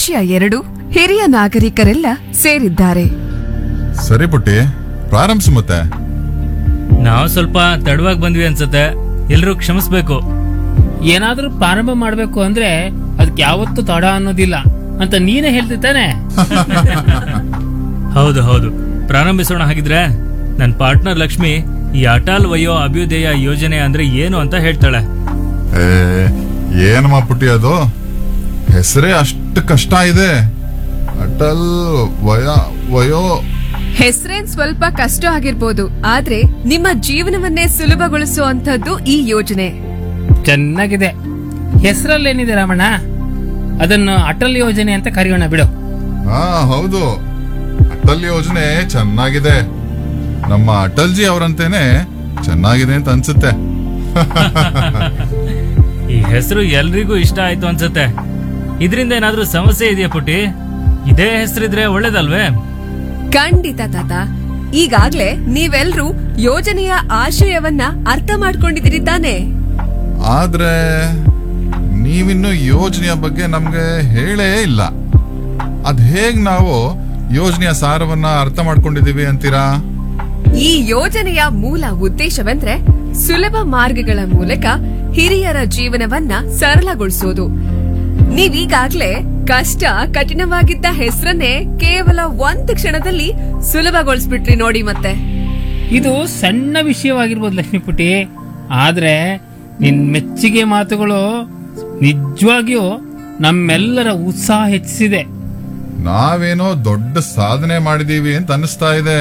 ವಿಷಯ ಎರಡು ಹಿರಿಯ ನಾಗರಿಕರೆಲ್ಲ ಸೇರಿದ್ದಾರೆ ಸರಿ ಪುಟ್ಟಿ ಪ್ರಾರಂಭಿಸು ಮತ್ತೆ ನಾವು ಸ್ವಲ್ಪ ತಡವಾಗಿ ಬಂದ್ವಿ ಅನ್ಸತ್ತೆ ಎಲ್ರೂ ಕ್ಷಮಿಸ್ಬೇಕು ಏನಾದ್ರೂ ಪ್ರಾರಂಭ ಮಾಡ್ಬೇಕು ಅಂದ್ರೆ ಅದಕ್ಕೆ ಯಾವತ್ತೂ ತಡ ಅನ್ನೋದಿಲ್ಲ ಅಂತ ನೀನೇ ಹೇಳ್ತಿದ್ದಾನೆ ಹೌದು ಹೌದು ಪ್ರಾರಂಭಿಸೋಣ ಹಾಗಿದ್ರೆ ನನ್ನ ಪಾರ್ಟ್ನರ್ ಲಕ್ಷ್ಮಿ ಈ ಅಟಲ್ ವಯೋ ಅಭ್ಯುದಯ ಯೋಜನೆ ಅಂದ್ರೆ ಏನು ಅಂತ ಹೇಳ್ತಾಳೆ ಏ ಏನಮ್ಮ ಪುಟ್ಟಿ ಅದು ಹೆಸರೇ ಅಷ್ಟು ಕಷ್ಟ ಇದೆ ಅಟಲ್ ವಯ ವಯೋ ಹೆಸರೇನ್ ಸ್ವಲ್ಪ ಕಷ್ಟ ಆಗಿರ್ಬೋದು ಆದ್ರೆ ನಿಮ್ಮ ಜೀವನವನ್ನೇ ಸುಲಭಗೊಳಿಸುವಂತದ್ದು ಈ ಯೋಜನೆ ಚೆನ್ನಾಗಿದೆ ಹೆಸರಲ್ಲೇನಿದೆ ರಾಮಣ್ಣ ಅದನ್ನು ಅಟಲ್ ಯೋಜನೆ ಅಂತ ಕರೆಯೋಣ ಬಿಡು ಹಾ ಹೌದು ಅಟಲ್ ಯೋಜನೆ ಚೆನ್ನಾಗಿದೆ ನಮ್ಮ ಅಟಲ್ಜಿ ಅವರಂತೇನೆ ಚೆನ್ನಾಗಿದೆ ಅಂತ ಅನ್ಸುತ್ತೆ ಈ ಹೆಸರು ಎಲ್ರಿಗೂ ಇಷ್ಟ ಆಯ್ತು ಅನ್ಸತ್ತೆ ಇದರಿಂದ ಏನಾದ್ರೂ ಸಮಸ್ಯೆ ಇದೆಯಾ ಪುಟಿ ಇದೇ ಹೆಸರಿದ್ರೆ ಒಳ್ಳೇದಲ್ವೇ ಖಂಡಿತ ತಾತ ಈಗಾಗ್ಲೇ ನೀವೆಲ್ರೂ ಯೋಜನೆಯ ಆಶಯವನ್ನ ಅರ್ಥ ಮಾಡ್ಕೊಂಡಿದ್ದೀರಿ ತಾನೇ ಆದ್ರೆ ನೀವಿನ್ನು ಯೋಜನೆಯ ಬಗ್ಗೆ ನಮ್ಗೆ ಹೇಳೇ ಇಲ್ಲ ಅದ್ ಹೇಗ್ ನಾವು ಯೋಜನೆಯ ಸಾರವನ್ನ ಅರ್ಥ ಮಾಡ್ಕೊಂಡಿದೀವಿ ಅಂತೀರಾ ಈ ಯೋಜನೆಯ ಮೂಲ ಉದ್ದೇಶವೆಂದ್ರೆ ಸುಲಭ ಮಾರ್ಗಗಳ ಮೂಲಕ ಹಿರಿಯರ ಜೀವನವನ್ನ ಸರಳಗೊಳಿಸೋದು ನೀವೀಗಾಗ್ಲೇ ಕಷ್ಟ ಕಠಿಣವಾಗಿದ್ದ ಹೆಸರನ್ನೇ ಕೇವಲ ಒಂದು ಕ್ಷಣದಲ್ಲಿ ಸುಲಭಗೊಳಿಸ್ಬಿಟ್ರಿ ನೋಡಿ ಮತ್ತೆ ಇದು ಸಣ್ಣ ವಿಷಯವಾಗಿರ್ಬೋದು ಲಕ್ಷ್ಮೀಪುಟಿ ಆದ್ರೆ ನಿನ್ ಮೆಚ್ಚುಗೆ ಮಾತುಗಳು ನಿಜವಾಗಿಯೂ ನಮ್ಮೆಲ್ಲರ ಉತ್ಸಾಹ ಹೆಚ್ಚಿಸಿದೆ ನಾವೇನೋ ದೊಡ್ಡ ಸಾಧನೆ ಮಾಡಿದೀವಿ ಅಂತ ಅನಿಸ್ತಾ ಇದೆ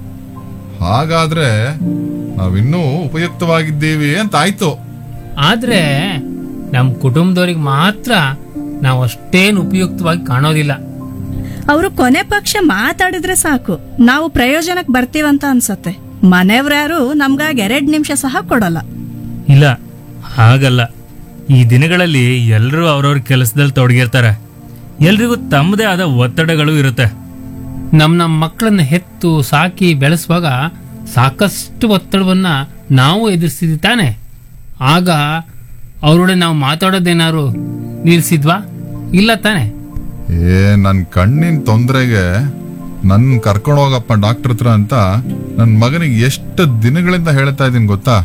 ಹಾಗಾದ್ರೆ ನಾವಿನ್ನೂ ಉಪಯುಕ್ತವಾಗಿದ್ದೀವಿ ಅಂತ ಆಯ್ತು ಆದ್ರೆ ನಮ್ ಕುಟುಂಬದವ್ರಿಗೆ ಮಾತ್ರ ನಾವು ಅಷ್ಟೇನು ಉಪಯುಕ್ತವಾಗಿ ಕಾಣೋದಿಲ್ಲ ಅವರು ಕೊನೆ ಪಕ್ಷ ಮಾತಾಡಿದ್ರೆ ಸಾಕು ನಾವು ಪ್ರಯೋಜನಕ್ಕೆ ಬರ್ತೀವಂತ ಅನ್ಸತ್ತೆ ಮನೆಯವ್ರ್ಯಾರು ನಮ್ಗಾಗಿ ಎರಡ್ ನಿಮಿಷ ಸಹ ಕೊಡಲ್ಲ ಇಲ್ಲ ಹಾಗಲ್ಲ ಈ ದಿನಗಳಲ್ಲಿ ಎಲ್ಲರೂ ಅವ್ರವ್ರ ಕೆಲಸದಲ್ಲಿ ತೊಡಗಿರ್ತಾರೆ ಎಲ್ರಿಗೂ ತಮ್ಮದೇ ಆದ ಒತ್ತಡಗಳು ಇರುತ್ತೆ ನಮ್ ನಮ್ಮ ಮಕ್ಕಳನ್ನ ಹೆತ್ತು ಸಾಕಿ ಬೆಳೆಸುವಾಗ ಸಾಕಷ್ಟು ಒತ್ತಡವನ್ನ ನಾವು ಎದುರಿಸಿದ್ವಿ ತಾನೆ ಆಗ ಅವರೊಡೆ ನಾವು ಮಾತಾಡೋದೇನಾದ್ರು ನಿಲ್ಸಿದ್ವಾ ಇಲ್ಲ ತಾನೆ ಏ ನನ್ ಕಣ್ಣಿನ ತೊಂದರೆಗೆ ನನ್ ಕರ್ಕೊಂಡು ಹೋಗಪ್ಪ ಡಾಕ್ಟರ್ ಹತ್ರ ಅಂತ ನನ್ ಮಗನಿಗೆ ಎಷ್ಟು ದಿನಗಳಿಂದ ಹೇಳ್ತಾ ಇದ್ದೀನಿ ಗೊತ್ತಾ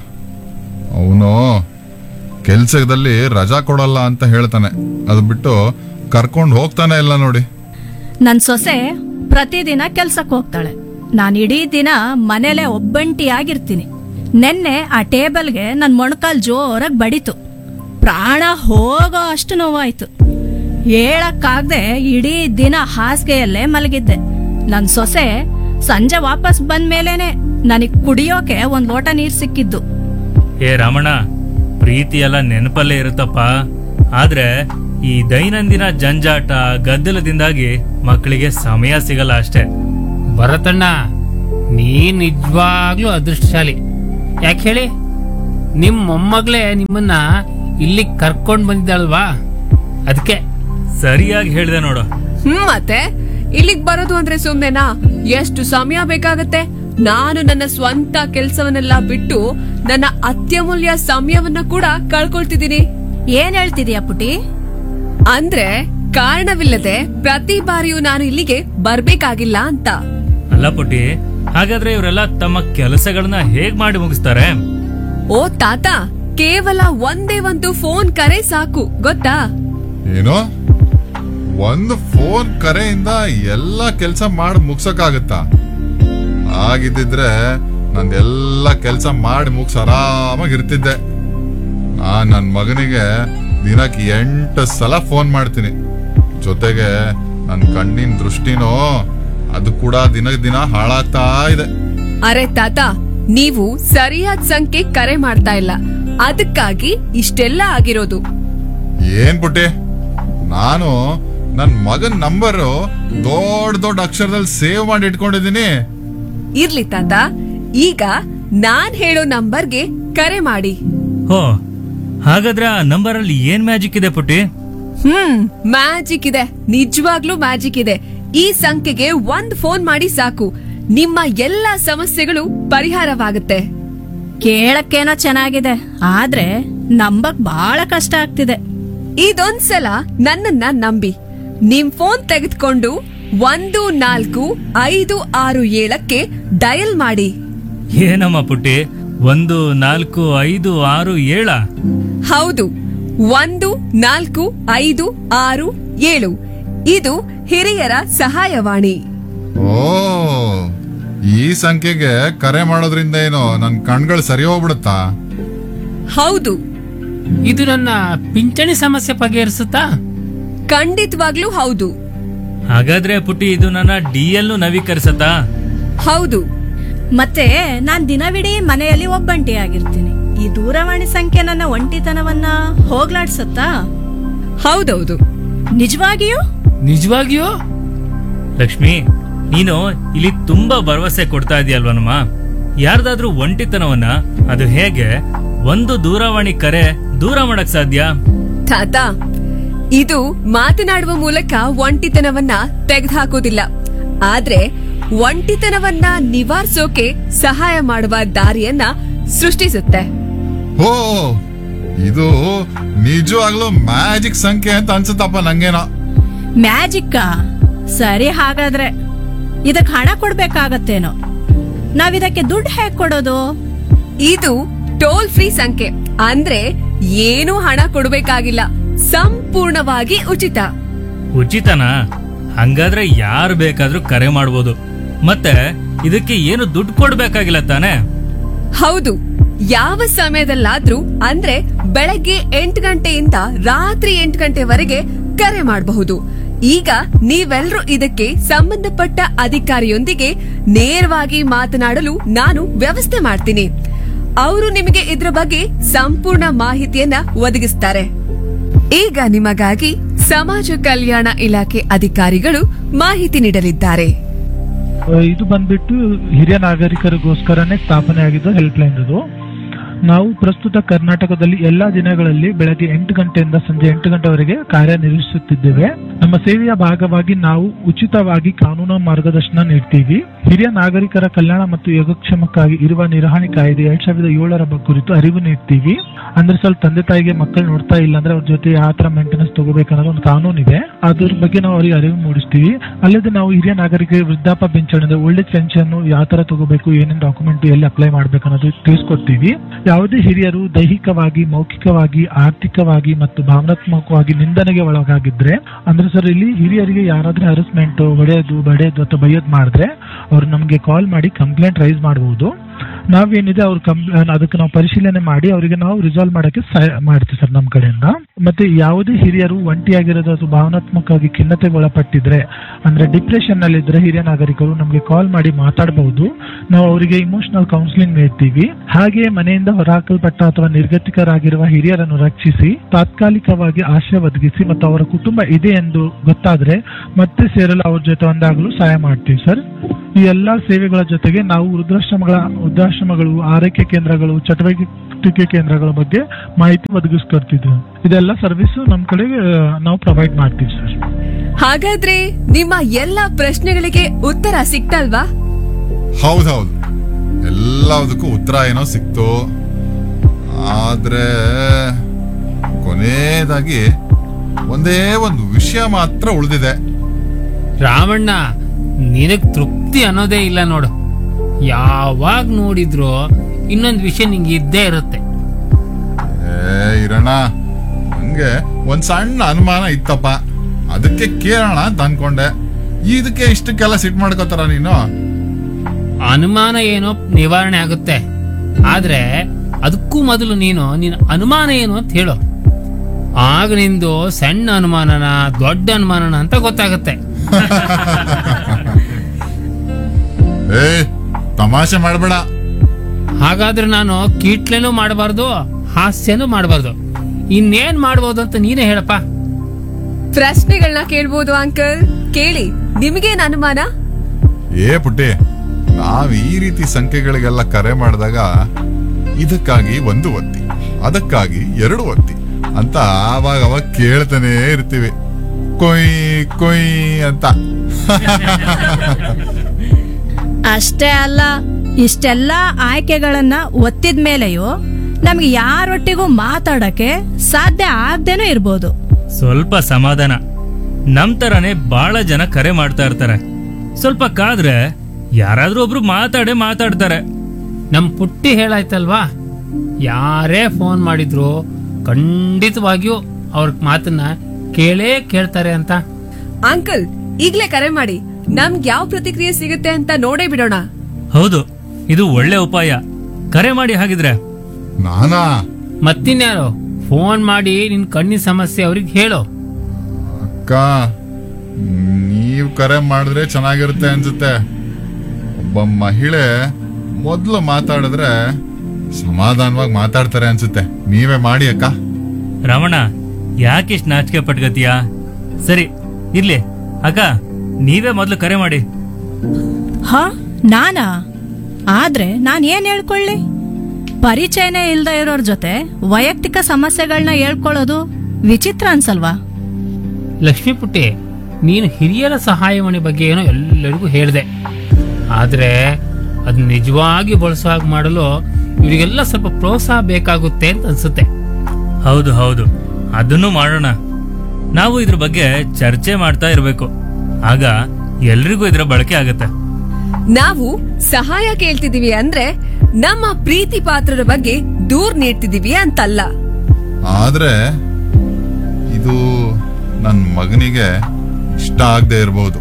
ಅವನು ಕೆಲ್ಸದಲ್ಲಿ ರಜಾ ಕೊಡಲ್ಲ ಅಂತ ಹೇಳ್ತಾನೆ ಅದು ಬಿಟ್ಟು ಕರ್ಕೊಂಡು ಹೋಗ್ತಾನೆ ಇಲ್ಲ ನೋಡಿ ನನ್ ಸೊಸೆ ಪ್ರತಿದಿನ ಕೆಲ್ಸಕ್ಕೆ ಹೋಗ್ತಾಳೆ ನಾನು ಇಡೀ ದಿನ ಮನೇಲೆ ಒಬ್ಬಂಟಿಯಾಗಿರ್ತೀನಿ ನೆನ್ನೆ ಆ ಟೇಬಲ್ಗೆ ನನ್ ಮೊಣಕಾಲ್ ಜೋರಾಗಿ ಬಡಿತು ಪ್ರಾಣ ಹೋಗೋ ಅಷ್ಟು ನೋವಾಯ್ತು ಹೇಳಕ್ಕಾಗ್ದೆ ಇಡೀ ದಿನ ಹಾಸಿಗೆಯಲ್ಲೇ ಮಲಗಿದ್ದೆ ನನ್ ಸೊಸೆ ಸಂಜೆ ವಾಪಸ್ ಬಂದ್ಮೇಲೇನೆ ನನಗ್ ಕುಡಿಯೋಕೆ ಒಂದ್ ಲೋಟ ನೀರ್ ಸಿಕ್ಕಿದ್ದು ಏ ರಮಣ ಪ್ರೀತಿ ಎಲ್ಲ ನೆನಪಲ್ಲೇ ಇರುತ್ತಪ್ಪ ಆದ್ರೆ ಈ ದೈನಂದಿನ ಜಂಜಾಟ ಗದ್ದಲದಿಂದಾಗಿ ಮಕ್ಕಳಿಗೆ ಸಮಯ ಸಿಗಲ್ಲ ಅಷ್ಟೇ ಭರತಣ್ಣ ನೀ ನಿಜವಾಗ್ಲೂ ಅದೃಷ್ಟಶಾಲಿ ಯಾಕೆ ಹೇಳಿ ನಿಮ್ ಮೊಮ್ಮಗಳೇ ನಿಮ್ಮನ್ನ ಇಲ್ಲಿ ಕರ್ಕೊಂಡ್ ಬಂದಿದ್ದಾಳಲ್ವಾ ಅದಕ್ಕೆ ಸರಿಯಾಗಿ ಹೇಳಿದೆ ನೋಡು ಹ್ಮ್ ಮತ್ತೆ ಇಲ್ಲಿಗ್ ಬರೋದು ಅಂದ್ರೆ ಸುಮ್ನೆನಾ ಎಷ್ಟು ಸಮಯ ಬೇಕಾಗತ್ತೆ ನಾನು ನನ್ನ ಸ್ವಂತ ಕೆಲ್ಸವನ್ನೆಲ್ಲ ಬಿಟ್ಟು ನನ್ನ ಅತ್ಯಮೂಲ್ಯ ಸಮಯವನ್ನ ಕೂಡ ಕಳ್ಕೊಳ್ತಿದ್ದೀನಿ ಏನ್ ಹೇಳ್ತಿದೀಯ ಪುಟಿ ಅಂದ್ರೆ ಕಾರಣವಿಲ್ಲದೆ ಪ್ರತಿ ಬಾರಿಯೂ ನಾನು ಇಲ್ಲಿಗೆ ಬರ್ಬೇಕಾಗಿಲ್ಲ ಅಂತ ಅಲ್ಲ ಪುಟಿ ಹಾಗಾದ್ರೆ ಇವರೆಲ್ಲ ತಮ್ಮ ಕೆಲಸಗಳನ್ನ ಹೇಗ್ ಮಾಡಿ ಮುಗಿಸ್ತಾರೆ ಓ ತಾತ ಕೇವಲ ಒಂದೇ ಒಂದು ಫೋನ್ ಕರೆ ಸಾಕು ಗೊತ್ತಾ ಏನು ಒಂದು ಫೋನ್ ಕರೆಯಿಂದ ಎಲ್ಲ ಕೆಲಸ ಮಾಡಿ ಮುಗ್ಸಕ್ಕಾಗತ್ತಾ ಆಗಿದ್ದಿದ್ರೆ ನಂದೆಲ್ಲ ಕೆಲಸ ಮಾಡಿ ಮುಗ್ಸ್ ಆರಾಮಾಗಿ ಇರ್ತಿದ್ದೆ ನಾನ್ ನನ್ನ ಮಗನಿಗೆ ದಿನಕ್ಕೆ ಎಂಟು ಸಲ ಫೋನ್ ಮಾಡ್ತೀನಿ ಜೊತೆಗೆ ನನ್ನ ಕಣ್ಣಿನ ದೃಷ್ಟಿನೋ ಅದು ಕೂಡ ದಿನ ದಿನ ಹಾಳಾಗ್ತಾ ಇದೆ ಅರೆ ತಾತ ನೀವು ಸರಿಯಾದ ಸಂಖ್ಯೆ ಕರೆ ಮಾಡ್ತಾ ಇಲ್ಲ ಅದಕ್ಕಾಗಿ ಇಷ್ಟೆಲ್ಲ ಆಗಿರೋದು ಏನ್ ಪುಟ್ಟಿ ನಾನು ನನ್ನ ಮಗನ್ ನಂಬರ್ ದೊಡ್ಡ ದೊಡ್ಡ ಅಕ್ಷರದಲ್ಲಿ ಸೇವ್ ಮಾಡಿ ಇಟ್ಕೊಂಡಿದ್ದೀನಿ ಇರ್ಲಿ ತಾತ ಈಗ ನಾನ್ ಹೇಳೋ ನಂಬರ್ಗೆ ಕರೆ ಮಾಡಿ ಹೋ ಹಾಗಾದ್ರೆ ಆ ನಂಬರ್ ಅಲ್ಲಿ ಏನ್ ಮ್ಯಾಜಿಕ್ ಇದೆ ಪುಟಿ ಹ್ಮ್ ಮ್ಯಾಜಿಕ್ ಇದೆ ನಿಜವಾಗ್ಲೂ ಮ್ಯಾಜಿಕ್ ಇದೆ ಈ ಸಂಖ್ಯೆಗೆ ಒಂದ್ ಫೋನ್ ಮಾಡಿ ಸಾಕು ನಿಮ್ಮ ಎಲ್ಲಾ ಸಮಸ್ಯೆಗಳು ಪರಿಹಾರವಾಗುತ್ತೆ ಕೇಳಕ್ಕೇನೋ ಚೆನ್ನಾಗಿದೆ ಆದ್ರೆ ನಂಬಕ್ ಬಹಳ ಕಷ್ಟ ಆಗ್ತಿದೆ ಇದೊಂದ್ಸಲ ನನ್ನನ್ನ ನಂಬಿ ನಿಮ್ ಫೋನ್ ತೆಗೆದುಕೊಂಡು ಒಂದು ನಾಲ್ಕು ಐದು ಆರು ಏಳಕ್ಕೆ ಡಯಲ್ ಮಾಡಿ ಏನಮ್ಮ ಪುಟ್ಟಿ ಒಂದು ನಾಲ್ಕು ಐದು ಆರು ಏಳ ಹೌದು ಒಂದು ನಾಲ್ಕು ಐದು ಆರು ಏಳು ಇದು ಹಿರಿಯರ ಸಹಾಯವಾಣಿ ಓ ಈ ಸಂಖ್ಯೆಗೆ ಕರೆ ಮಾಡೋದ್ರಿಂದ ಏನೋ ನನ್ ಕಣ್ಗಳು ಸರಿ ಹೋಗ್ಬಿಡುತ್ತಾ ಹೌದು ಇದು ನನ್ನ ಪಿಂಚಣಿ ಸಮಸ್ಯೆ ಬಗೆಹರಿಸುತ್ತಾ ಖಂಡಿತವಾಗ್ಲೂ ಹೌದು ಹಾಗಾದ್ರೆ ಪುಟ್ಟಿ ಇದು ನನ್ನ ಡಿ ಎಲ್ ನವೀಕರಿಸತ್ತಾ ಹೌದು ಮತ್ತೆ ನಾನ್ ದಿನವಿಡೀ ಮನೆಯಲ್ಲಿ ಒಬ್ಬಂಟಿಯಾಗಿರ್ತೀನಿ ಈ ದೂರವಾಣಿ ಸಂಖ್ಯೆ ನನ್ನ ಒಂಟಿತನವನ್ನ ಹೋಗ್ಲಾಡ್ಸತ್ತಾ ಹೌದೌದು ನಿಜವಾಗಿಯೂ ನಿಜವಾಗಿಯೂ ಲಕ್ಷ್ಮಿ ನೀನು ಇಲ್ಲಿ ತುಂಬಾ ಭರವಸೆ ಕೊಡ್ತಾ ಇದೆಯಲ್ವನಮ್ಮ ಯಾರ್ದಾದ್ರೂ ಒಂಟಿತನವನ್ನ ಅದು ಹೇಗೆ ಒಂದು ದೂರವಾಣಿ ಕರೆ ದೂರ ಮಾಡಕ್ ಸಾಧ್ಯ ತಾತ ಇದು ಮಾತನಾಡುವ ಮೂಲಕ ಒಂಟಿತನವನ್ನ ತೆಗೆದುಹಾಕೋದಿಲ್ಲ ಆದ್ರೆ ಒಂಟಿತನವನ್ನ ನಿವಾರಿಸೋಕೆ ಸಹಾಯ ಮಾಡುವ ದಾರಿಯನ್ನ ಸೃಷ್ಟಿಸುತ್ತೆ ಓ ಇದು ನಿಜವಾಗ್ಲೂ ಮ್ಯಾಜಿಕ್ ಸಂಖ್ಯೆ ಅಂತ ಅನ್ಸುತ್ತಪ್ಪ ನಂಗೇನೋ ಮ್ಯಾಜಿಕ್ಕಾ ಸರಿ ಹಾಗಾದ್ರೆ ಇದಕ್ ಹಣ ಕೊಡ್ಬೇಕಾಗತ್ತೇನೋ ನಾವಿದಕ್ಕೆ ದುಡ್ಡು ಹೇಗ್ ಕೊಡೋದು ಇದು ಟೋಲ್ ಫ್ರೀ ಸಂಖ್ಯೆ ಅಂದ್ರೆ ಏನೂ ಹಣ ಕೊಡಬೇಕಾಗಿಲ್ಲ ಸಂಪೂರ್ಣವಾಗಿ ಉಚಿತ ಉಚಿತನಾ ಹಂಗಾದ್ರೆ ಯಾರು ಬೇಕಾದ್ರೂ ಕರೆ ಮಾಡ್ಬೋದು ಮತ್ತೆ ಇದಕ್ಕೆ ಏನು ದುಡ್ಡು ಕೊಡ್ಬೇಕಾಗಿಲ್ಲ ತಾನೇ ಹೌದು ಯಾವ ಸಮಯದಲ್ಲಾದ್ರೂ ಅಂದ್ರೆ ಬೆಳಗ್ಗೆ ಎಂಟು ಗಂಟೆಯಿಂದ ರಾತ್ರಿ ಎಂಟು ಗಂಟೆವರೆಗೆ ಕರೆ ಮಾಡಬಹುದು ಈಗ ನೀವೆಲ್ಲರೂ ಇದಕ್ಕೆ ಸಂಬಂಧಪಟ್ಟ ಅಧಿಕಾರಿಯೊಂದಿಗೆ ನೇರವಾಗಿ ಮಾತನಾಡಲು ನಾನು ವ್ಯವಸ್ಥೆ ಮಾಡ್ತೀನಿ ಅವರು ನಿಮಗೆ ಇದ್ರ ಬಗ್ಗೆ ಸಂಪೂರ್ಣ ಮಾಹಿತಿಯನ್ನ ಒದಗಿಸ್ತಾರೆ ಈಗ ನಿಮಗಾಗಿ ಸಮಾಜ ಕಲ್ಯಾಣ ಇಲಾಖೆ ಅಧಿಕಾರಿಗಳು ಮಾಹಿತಿ ನೀಡಲಿದ್ದಾರೆ ಇದು ಬಂದ್ಬಿಟ್ಟು ಹಿರಿಯ ನಾಗರಿಕರಿಗೋಸ್ಕರನೇ ಸ್ಥಾಪನೆ ಆಗಿದ್ದ ಹೆಲ್ಪ್ ಲೈನ್ ಇದು ನಾವು ಪ್ರಸ್ತುತ ಕರ್ನಾಟಕದಲ್ಲಿ ಎಲ್ಲಾ ದಿನಗಳಲ್ಲಿ ಬೆಳಗ್ಗೆ ಎಂಟು ಗಂಟೆಯಿಂದ ಸಂಜೆ ಎಂಟು ಗಂಟೆವರೆಗೆ ಕಾರ್ಯನಿರ್ವಹಿಸುತ್ತಿದ್ದೇವೆ ನಮ್ಮ ಸೇವೆಯ ಭಾಗವಾಗಿ ನಾವು ಉಚಿತವಾಗಿ ಕಾನೂನು ಮಾರ್ಗದರ್ಶನ ನೀಡ್ತೀವಿ ಹಿರಿಯ ನಾಗರಿಕರ ಕಲ್ಯಾಣ ಮತ್ತು ಯೋಗಕ್ಷೇಮಕ್ಕಾಗಿ ಇರುವ ನಿರ್ವಹಣೆ ಕಾಯ್ದೆ ಎರಡ್ ಸಾವಿರದ ಏಳರ ಬ- ಕುರಿತು ಅರಿವು ನೀಡ್ತೀವಿ ಅಂದ್ರೆ ಸ್ವಲ್ಪ ತಂದೆ ತಾಯಿಗೆ ಮಕ್ಕಳು ನೋಡ್ತಾ ಇಲ್ಲ ಅಂದ್ರೆ ಅವ್ರ ಜೊತೆ ಯಾವ ತರ ಮೇಂಟೆನೆನ್ಸ್ ತಗೋಬೇಕನ್ನೋದು ಒಂದು ಕಾನೂನು ಇದೆ ಅದ್ರ ಬಗ್ಗೆ ನಾವು ಅವರಿಗೆ ಅರಿವು ಮೂಡಿಸ್ತೀವಿ ಅಲ್ಲದೆ ನಾವು ಹಿರಿಯ ನಾಗರಿಕರಿಗೆ ವೃದ್ಧಾಪ್ಯ ಪಿಂಚಣಿ ಅಂದ್ರೆ ಓಲ್ಡ್ ಏಜ್ ಪೆನ್ಷನ್ ಯಾವ ತರ ತಗೋಬೇಕು ಏನೇನು ಡಾಕ್ಯುಮೆಂಟ್ ಎಲ್ಲಿ ಅಪ್ಲೈ ಮಾಡ್ಬೇಕು ಅನ್ನೋದು ತಿಳಿಸ್ಕೊಡ್ತೀವಿ ಯಾವುದೇ ಹಿರಿಯರು ದೈಹಿಕವಾಗಿ ಮೌಖಿಕವಾಗಿ ಆರ್ಥಿಕವಾಗಿ ಮತ್ತು ಭಾವನಾತ್ಮಕವಾಗಿ ನಿಂದನೆಗೆ ಒಳಗಾಗಿದ್ರೆ ಅಂದ್ರೆ ಸರ್ ಇಲ್ಲಿ ಹಿರಿಯರಿಗೆ ಯಾರಾದ್ರೂ ಹರಸ್ಮೆಂಟ್ ಹೊಡೆಯೋದು ಬಡಿಯೋದು ಅಥವಾ ಬೈಯೋದು ಮಾಡಿದ್ರೆ ಅವ್ರು ನಮಗೆ ಕಾಲ್ ಮಾಡಿ ಕಂಪ್ಲೇಂಟ್ ರೈಸ್ ಮಾಡಬಹುದು ನಾವೇನಿದೆ ಅವ್ರ ಕಂಪ್ ಅದಕ್ಕೆ ನಾವು ಪರಿಶೀಲನೆ ಮಾಡಿ ಅವರಿಗೆ ನಾವು ರಿಸಾಲ್ವ್ ಮಾಡಕ್ಕೆ ಸಹಾಯ ಮಾಡ್ತೀವಿ ಸರ್ ನಮ್ಮ ಕಡೆಯಿಂದ ಮತ್ತೆ ಯಾವುದೇ ಹಿರಿಯರು ಒಂಟಿಯಾಗಿರೋದು ಅಥವಾ ಭಾವನಾತ್ಮಕವಾಗಿ ಖಿನ್ನತೆಗೆ ಒಳಪಟ್ಟಿದ್ರೆ ಅಂದ್ರೆ ಡಿಪ್ರೆಷನ್ ನಲ್ಲಿ ಇದ್ರೆ ಹಿರಿಯ ನಾಗರಿಕರು ನಮಗೆ ಕಾಲ್ ಮಾಡಿ ಮಾತಾಡಬಹುದು ನಾವು ಅವರಿಗೆ ಇಮೋಷನಲ್ ಕೌನ್ಸಿಲಿಂಗ್ ನೀಡ್ತೀವಿ ಹಾಗೆ ಮನೆಯಿಂದ ಹೊರಹಾಕಲ್ಪಟ್ಟ ಅಥವಾ ನಿರ್ಗತಿಕರಾಗಿರುವ ಹಿರಿಯರನ್ನು ರಕ್ಷಿಸಿ ತಾತ್ಕಾಲಿಕವಾಗಿ ಆಶ್ರಯ ಒದಗಿಸಿ ಮತ್ತು ಅವರ ಕುಟುಂಬ ಇದೆ ಎಂದು ಗೊತ್ತಾದ್ರೆ ಮತ್ತೆ ಸೇರಲು ಅವ್ರ ಜೊತೆ ಒಂದಾಗಲು ಸಹಾಯ ಮಾಡ್ತೀವಿ ಸರ್ ಈ ಎಲ್ಲಾ ಸೇವೆಗಳ ಜೊತೆಗೆ ನಾವು ವೃದ್ಧಾಶ್ರಮಗಳ ವೃದ್ಧಾಶ್ರಮಗಳು ಆರೈಕೆ ಕೇಂದ್ರಗಳು ಚಟುವಟಿಕೆ ಕೇಂದ್ರಗಳ ಬಗ್ಗೆ ಮಾಹಿತಿ ಒದಗಿಸ್ಕೊಡ್ತಿದ್ವಿ ಇದೆಲ್ಲ ಸರ್ವಿಸ್ ನಮ್ಮ ಕಡೆ ಆ, ನಾವು ಪ್ರೊವೈಡ್ ಮಾಡ್ತೀವಿ ಸರ್ ಹಾಗಾದ್ರೆ ನಿಮ್ಮ ಎಲ್ಲಾ ಪ್ರಶ್ನೆಗಳಿಗೆ ಉತ್ತರ ಸಿಕ್ತಲ್ವಾ ಹೌದೌದು ಎಲ್ಲದಕ್ಕೂ ಉತ್ತರ ಏನೋ ಸಿಕ್ತು ಆದ್ರೆ ಕೊನೆಯದಾಗಿ ಒಂದೇ ಒಂದು ವಿಷಯ ಮಾತ್ರ ಉಳಿದಿದೆ ರಾಮಣ್ಣ ನಿನಗ್ ತೃಪ್ತಿ ಅನ್ನೋದೇ ಇಲ್ಲ ನೋಡು ಯಾವಾಗ ನೋಡಿದ್ರು ಇನ್ನೊಂದು ವಿಷಯ ನಿಂಗೆ ಇದ್ದೇ ಇರುತ್ತೆ ಏ ಇರಣ್ಣ ಹಂಗೆ ಒಂದ್ ಸಣ್ಣ ಅನುಮಾನ ಇತ್ತಪ್ಪ ಅದಕ್ಕೆ ಕೇಳೋಣ ಅಂತ ಅನ್ಕೊಂಡೆ ಇದಕ್ಕೆ ಇಷ್ಟಕ್ಕೆಲ್ಲ ಸಿಟ್ ಮಾಡ್ಕೋತಾರ ನೀನು ಅನುಮಾನ ಏನೋ ನಿವಾರಣೆ ಆಗುತ್ತೆ ಆದ್ರೆ ಅದಕ್ಕೂ ಮೊದಲು ನೀನು ನಿನ್ನ ಅನುಮಾನ ಏನು ಅಂತ ಹೇಳು ಆಗ ನಿಂದು ಸಣ್ಣ ಅನುಮಾನನ ದೊಡ್ಡ ಅನುಮಾನನ ಅಂತ ಗೊತ್ತಾಗುತ್ತೆ ಏ ತಮಾಷೆ ಮಾಡ್ಬೇಡ ಹಾಗಾದ್ರೆ ನಾನು ಕೀಟ್ಲೆನೂ ಮಾಡಬಾರ್ದು ಹಾಸ್ಯನೂ ಮಾಡಬಾರ್ದು ಇನ್ನೇನ್ ಮಾಡ್ಬೋದು ಅಂತ ನೀನೇ ಹೇಳಪ್ಪ ಪ್ರಶ್ನೆಗಳನ್ನ ಕೇಳ್ಬೋದು ಅಂಕಲ್ ಕೇಳಿ ನಿಮಗೇನ್ ಅನುಮಾನ ಏ ಪುಟ್ಟಿ ನಾವ್ ಈ ರೀತಿ ಸಂಖ್ಯೆಗಳಿಗೆಲ್ಲ ಕರೆ ಮಾಡಿದಾಗ ಇದಕ್ಕಾಗಿ ಒಂದು ಒತ್ತಿ ಅದಕ್ಕಾಗಿ ಎರಡು ಒತ್ತಿ ಅಂತ ಆವಾಗ ಅವಾಗ ಕೇಳ್ತಾನೆ ಇರ್ತೀವಿ ಕೊಯ್ ಕೊಯ್ ಅಂತ ಅಷ್ಟೇ ಅಲ್ಲ ಇಷ್ಟೆಲ್ಲ ಆಯ್ಕೆಗಳನ್ನ ಒತ್ತಿದ ಮೇಲೆಯೂ ನಮ್ಗೆ ಯಾರೊಟ್ಟಿಗೂ ಮಾತಾಡಕ್ಕೆ ಸಾಧ್ಯ ಆಗ್ದೇನೂ ಇರ್ಬೋದು ಸ್ವಲ್ಪ ಸಮಾಧಾನ ನಮ್ ತರಾನೇ ಬಹಳ ಜನ ಕರೆ ಮಾಡ್ತಾ ಇರ್ತಾರೆ ಸ್ವಲ್ಪ ಕಾದ್ರೆ ಯಾರಾದ್ರೂ ಒಬ್ರು ಮಾತಾಡೇ ಮಾತಾಡ್ತಾರೆ ನಮ್ ಪುಟ್ಟಿ ಹೇಳಾಯ್ತಲ್ವಾ ಯಾರೇ ಫೋನ್ ಮಾಡಿದ್ರು ಖಂಡಿತವಾಗಿಯೂ ಅವ್ರ ಮಾತನ್ನ ಕೇಳೇ ಕೇಳ್ತಾರೆ ಅಂತ ಅಂಕಲ್ ಈಗ್ಲೇ ಕರೆ ಮಾಡಿ ನಮ್ಗ್ ಯಾವ ಪ್ರತಿಕ್ರಿಯೆ ಸಿಗುತ್ತೆ ಅಂತ ನೋಡೇ ಬಿಡೋಣ ಹೌದು ಇದು ಒಳ್ಳೆ ಉಪಾಯ ಕರೆ ಮಾಡಿ ಹಾಗಿದ್ರೆ ನಾನಾ ಮತ್ತಿನ್ಯಾರು ಫೋನ್ ಮಾಡಿ ನಿನ್ ಕಣ್ಣಿನ ಸಮಸ್ಯೆ ಅವ್ರಿಗೆ ಹೇಳು ಅಕ್ಕ ನೀವ್ ಕರೆ ಮಾಡಿದ್ರೆ ಚೆನ್ನಾಗಿರುತ್ತೆ ಅನ್ಸುತ್ತೆ ಒಬ್ಬ ಮಹಿಳೆ ಮೊದ್ಲು ಮಾತಾಡಿದ್ರೆ ಸಮಾಧಾನವಾಗಿ ಮಾತಾಡ್ತಾರೆ ಅನ್ಸುತ್ತೆ ನೀವೇ ಮಾಡಿ ಅಕ್ಕ ರಮಣ ಯಾಕಿಷ್ಟು ನಾಚಿಕೆ ಪಟ್ಗತೀಯಾ ಸರಿ ಇರ್ಲಿ ಅಕ್ಕ ನೀವೇ ಮೊದ್ಲು ಕರೆ ಮಾಡಿ ಹ ನಾನಾ ಆದ್ರೆ ನಾನ್ ಏನ್ ಹೇಳ್ಕೊಳ್ಳಿ ಪರಿಚಯನೇ ಇಲ್ದ ಇರೋರ್ ಜೊತೆ ವೈಯಕ್ತಿಕ ಸಮಸ್ಯೆಗಳನ್ನ ಹೇಳ್ಕೊಳ್ಳೋದು ವಿಚಿತ್ರ ಅನ್ಸಲ್ವಾ ಲಕ್ಷ್ಮೀ ಪುಟ್ಟಿ ನೀನು ಹಿರಿಯರ ಸಹಾಯವಾಣಿ ಬಗ್ಗೆ ಏನೋ ಎಲ್ಲರಿಗೂ ಹೇಳಿದೆ ಆದ್ರೆ ಅದ್ ನಿಜವಾಗಿ ಬಳಸೋ ಹಾಗೆ ಮಾಡಲು ಇವರಿಗೆಲ್ಲ ಸ್ವಲ್ಪ ಪ್ರೋತ್ಸಾಹ ಬೇಕಾಗುತ್ತೆ ಅಂತ ಅನ್ಸುತ್ತೆ ಹೌದು ಹೌದು ಅದನ್ನು ಮಾಡೋಣ ನಾವು ಇದ್ರ ಬಗ್ಗೆ ಚರ್ಚೆ ಮಾಡ್ತಾ ಇರ್ಬೇಕು ಆಗ ಎಲ್ರಿಗೂ ಇದರ ಬಳಕೆ ಆಗತ್ತೆ ನಾವು ಸಹಾಯ ಕೇಳ್ತಿದೀವಿ ಅಂದ್ರೆ ನಮ್ಮ ಪ್ರೀತಿ ಪಾತ್ರರ ಬಗ್ಗೆ ದೂರ್ ನೀಡ್ತಿದೀವಿ ಅಂತಲ್ಲ ಆದ್ರೆ ಇದು ನನ್ ಮಗನಿಗೆ ಇಷ್ಟ ಆಗದೆ ಇರಬಹುದು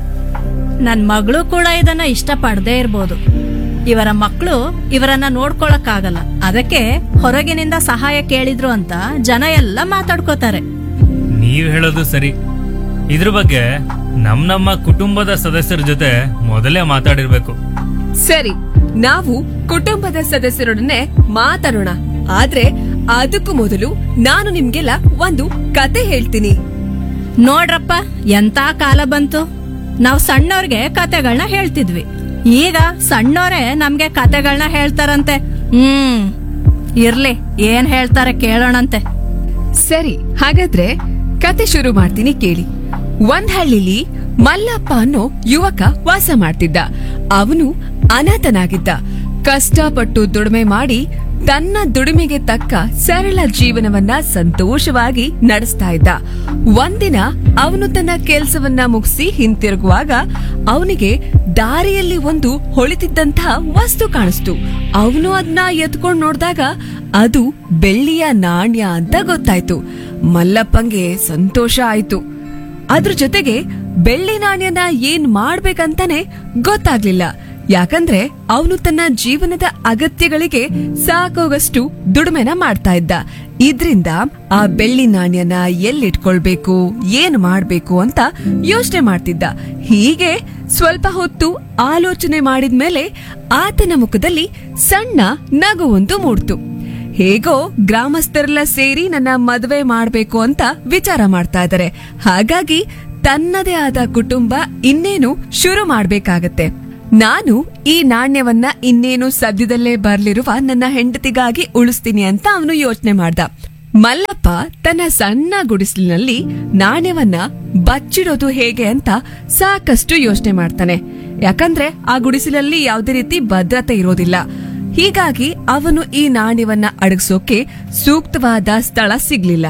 ನನ್ ಮಗಳು ಕೂಡ ಇದನ್ನ ಇಷ್ಟಪಡದೇ ಇರ್ಬೋದು ಇವರ ಮಕ್ಕಳು ಇವರನ್ನ ನೋಡ್ಕೊಳಕ್ಕಾಗಲ್ಲ ಅದಕ್ಕೆ ಹೊರಗಿನಿಂದ ಸಹಾಯ ಕೇಳಿದ್ರು ಅಂತ ಜನ ಎಲ್ಲ ಮಾತಾಡ್ಕೋತಾರೆ ನೀವ್ ಹೇಳೋದು ಸರಿ ಇದ್ರ ಬಗ್ಗೆ ನಮ್ ನಮ್ಮ ಕುಟುಂಬದ ಸದಸ್ಯರ ಜೊತೆ ಮೊದಲೇ ಮಾತಾಡಿರ್ಬೇಕು ಸರಿ ನಾವು ಕುಟುಂಬದ ಸದಸ್ಯರೊಡನೆ ಮಾತಾಡೋಣ ಆದ್ರೆ ಅದಕ್ಕೂ ಮೊದಲು ನಾನು ನಿಮ್ಗೆಲ್ಲ ಒಂದು ಕತೆ ಹೇಳ್ತೀನಿ ನೋಡ್ರಪ್ಪ ಎಂತ ಕಾಲ ಬಂತು ನಾವ್ ಸಣ್ಣವ್ರಿಗೆ ಕತೆಗಳನ್ನ ಹೇಳ್ತಿದ್ವಿ ಈಗ ಸಣ್ಣೋರೇ ನಮ್ಗೆ ಕತೆಗಳನ್ನ ಹೇಳ್ತಾರಂತೆ ಹ್ಮ್ ಇರ್ಲಿ ಏನ್ ಹೇಳ್ತಾರೆ ಕೇಳೋಣಂತೆ ಸರಿ ಹಾಗಾದ್ರೆ ಕತೆ ಶುರು ಮಾಡ್ತೀನಿ ಕೇಳಿ ಒಂದ್ ಹಳ್ಳಿಲಿ ಮಲ್ಲಪ್ಪ ಅನ್ನೋ ಯುವಕ ವಾಸ ಮಾಡ್ತಿದ್ದ ಅವನು ಅನಾಥನಾಗಿದ್ದ ಕಷ್ಟಪಟ್ಟು ದುಡಿಮೆ ಮಾಡಿ ತನ್ನ ದುಡಿಮೆಗೆ ತಕ್ಕ ಸರಳ ಜೀವನವನ್ನ ಸಂತೋಷವಾಗಿ ನಡೆಸ್ತಾ ಇದ್ದ ಒಂದಿನ ಅವನು ತನ್ನ ಕೆಲಸವನ್ನ ಮುಗಿಸಿ ಹಿಂತಿರುಗುವಾಗ ಅವನಿಗೆ ದಾರಿಯಲ್ಲಿ ಒಂದು ಹೊಳಿತಿದ್ದಂತಹ ವಸ್ತು ಕಾಣಿಸ್ತು ಅವನು ಅದನ್ನ ಎತ್ಕೊಂಡ್ ನೋಡಿದಾಗ ಅದು ಬೆಳ್ಳಿಯ ನಾಣ್ಯ ಅಂತ ಗೊತ್ತಾಯ್ತು ಮಲ್ಲಪ್ಪಂಗೆ ಸಂತೋಷ ಆಯ್ತು ಅದ್ರ ಜೊತೆಗೆ ಬೆಳ್ಳಿ ನಾಣ್ಯನ ಏನ್ ಮಾಡ್ಬೇಕಂತಾನೆ ಗೊತ್ತಾಗ್ಲಿಲ್ಲ ಯಾಕಂದ್ರೆ ಅವನು ತನ್ನ ಜೀವನದ ಅಗತ್ಯಗಳಿಗೆ ಸಾಕೋಗಷ್ಟು ದುಡಿಮೆನ ಮಾಡ್ತಾ ಇದ್ದ ಇದ್ರಿಂದ ಆ ಬೆಳ್ಳಿ ನಾಣ್ಯನ ಎಲ್ಲಿಟ್ಕೊಳ್ಬೇಕು ಏನ್ ಮಾಡ್ಬೇಕು ಅಂತ ಯೋಚನೆ ಮಾಡ್ತಿದ್ದ ಹೀಗೆ ಸ್ವಲ್ಪ ಹೊತ್ತು ಆಲೋಚನೆ ಮಾಡಿದ್ಮೇಲೆ ಆತನ ಮುಖದಲ್ಲಿ ಸಣ್ಣ ನಗುವೊಂದು ಮೂಡ್ತು ಹೇಗೋ ಗ್ರಾಮಸ್ಥರೆಲ್ಲ ಸೇರಿ ನನ್ನ ಮದುವೆ ಮಾಡ್ಬೇಕು ಅಂತ ವಿಚಾರ ಮಾಡ್ತಾ ಇದ್ದಾರೆ ಹಾಗಾಗಿ ತನ್ನದೇ ಆದ ಕುಟುಂಬ ಇನ್ನೇನು ಶುರು ಮಾಡ್ಬೇಕಾಗತ್ತೆ ನಾನು ಈ ನಾಣ್ಯವನ್ನ ಇನ್ನೇನು ಸದ್ಯದಲ್ಲೇ ಬರ್ಲಿರುವ ನನ್ನ ಹೆಂಡತಿಗಾಗಿ ಉಳಿಸ್ತೀನಿ ಅಂತ ಅವನು ಯೋಚನೆ ಮಾಡ್ದ ಮಲ್ಲಪ್ಪ ತನ್ನ ಸಣ್ಣ ಗುಡಿಸಲಿನಲ್ಲಿ ನಾಣ್ಯವನ್ನ ಬಚ್ಚಿಡೋದು ಹೇಗೆ ಅಂತ ಸಾಕಷ್ಟು ಯೋಚನೆ ಮಾಡ್ತಾನೆ ಯಾಕಂದ್ರೆ ಆ ಗುಡಿಸಲಲ್ಲಿ ಯಾವುದೇ ರೀತಿ ಭದ್ರತೆ ಇರೋದಿಲ್ಲ ಹೀಗಾಗಿ ಅವನು ಈ ನಾಣ್ಯವನ್ನ ಅಡಗಿಸೋಕೆ ಸೂಕ್ತವಾದ ಸ್ಥಳ ಸಿಗ್ಲಿಲ್ಲ